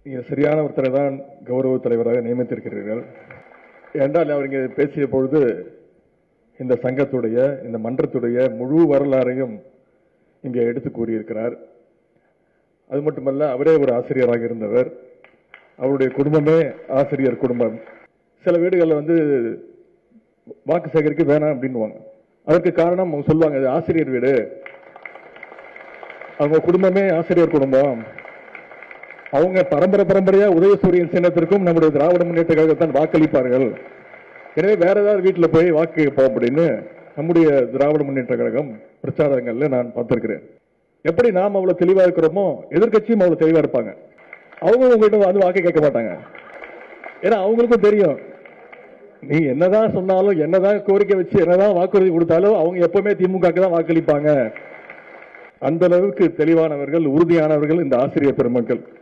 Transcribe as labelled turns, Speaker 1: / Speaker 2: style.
Speaker 1: நீங்கள் சரியான ஒருத்தரை தான் கௌரவ தலைவராக நியமித்திருக்கிறீர்கள் என்றால் அவர் இங்கே பேசிய பொழுது இந்த சங்கத்துடைய இந்த மன்றத்துடைய முழு வரலாறையும் இங்கே எடுத்து கூறியிருக்கிறார் அது மட்டுமல்ல அவரே ஒரு ஆசிரியராக இருந்தவர் அவருடைய குடும்பமே ஆசிரியர் குடும்பம் சில வீடுகளில் வந்து வாக்கு சேகரிக்க வேணாம் அப்படின்னுவாங்க அதற்கு காரணம் அவங்க சொல்லுவாங்க இது ஆசிரியர் வீடு அவங்க குடும்பமே ஆசிரியர் குடும்பம் அவங்க பரம்பரை பரம்பரையா உதயசூரியன் சின்னத்திற்கும் நம்முடைய திராவிட முன்னேற்ற கழகத்தான் வாக்களிப்பார்கள் எனவே வேற ஏதாவது வீட்டில் போய் வாக்கு கேட்போம் அப்படின்னு நம்முடைய திராவிட முன்னேற்ற கழகம் பிரச்சாரங்கள்ல நான் பார்த்திருக்கிறேன் எப்படி நாம் அவ்வளவு தெளிவா இருக்கிறோமோ எதிர்க்கட்சியும் அவ்வளவு தெளிவா இருப்பாங்க அவங்க உங்ககிட்ட வந்து வாக்கு கேட்க மாட்டாங்க ஏன்னா அவங்களுக்கும் தெரியும் நீ என்னதான் சொன்னாலும் என்னதான் கோரிக்கை வச்சு என்னதான் வாக்குறுதி கொடுத்தாலும் அவங்க எப்பவுமே திமுக தான் வாக்களிப்பாங்க அந்த அளவுக்கு தெளிவானவர்கள் உறுதியானவர்கள் இந்த ஆசிரியர் பெருமக்கள்